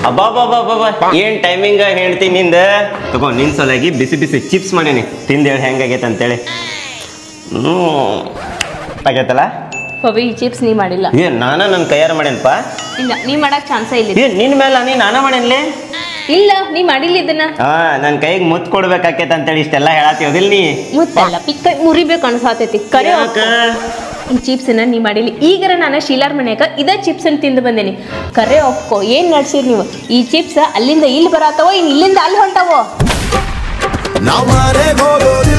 ಅಬ್ಬಾಬಾಬಾಬಾ ಏನ್ ಟೈಮಿಂಗ್ ಹೇಳ್ತಿ ನಿಂದ ತಗೋ ನಿನ್ ಸಲುವಾಗಿ ಬಿಸಿ ಬಿಸಿ ಚಿಪ್ಸ್ ಮಾಡೇನಿ ತಿಂದು ಹೇಳಿ ಹೆಂಗಾಗೈತೆ ಅಂತೇಳಿ ಹ್ಞೂ ಆಗೈತಲ್ಲ ಪವಿ ಈ ಚಿಪ್ಸ್ ನೀ ಮಾಡಿಲ್ಲ ಏ ನಾನ ನನ್ನ ಕೈಯಾರ ಮಾಡೇನಪ್ಪ ಇಲ್ಲ ನೀ ಮಾಡಕ್ ಚಾನ್ಸ ಇಲ್ಲ ಏ ನಿನ್ ಮೇಲೆ ನೀ ನಾನ ಮಾಡೇನ್ಲಿ ಇಲ್ಲ ನೀ ಮಾಡಿಲ್ಲ ಇದನ್ನ ಹಾ ನನ್ನ ಕೈಗೆ ಮುತ್ತು ಕೊಡ್ಬೇಕಾಕೈತೆ ಅಂತೇಳಿ ಇಷ್ಟೆಲ್ಲ ಹೇಳತ್ತೀವದಿಲ್ ನೀ ಮುತ್ತಲ್ಲ ಪಿಕ್ಕ ಮುರಿಬೇಕು ಅನ್ಸಾತೈತಿ ಕರೆ ಯಾಕ? ಈ ಚಿಪ್ಸ್ ನೀ ಮಾಡಿಲ್ಲ ಈಗರ ನಾನು ಶೀಲಾರ್ ಮನ್ಯಾಗ ಇದ ಚಿಪ್ಸ್ ತಿಂದು ಬಂದೇನಿ ಕರೆ ಒಪ್ಕೋ ಏನ್ ನಡ್ಸಿರ್ ನೀವು ಈ ಚಿಪ್ಸ್ ಅಲ್ಲಿಂದ ಇಲ್ಲಿ ಬರತ್ತವೋ ಇನ್ ಇಲ್ಲಿಂದ ಅಲ್ಲಿ ಹೊಂಟವೋ ನಾವು ಮನೆಗೆ ಹೋಗೋದಿಲ್ಲ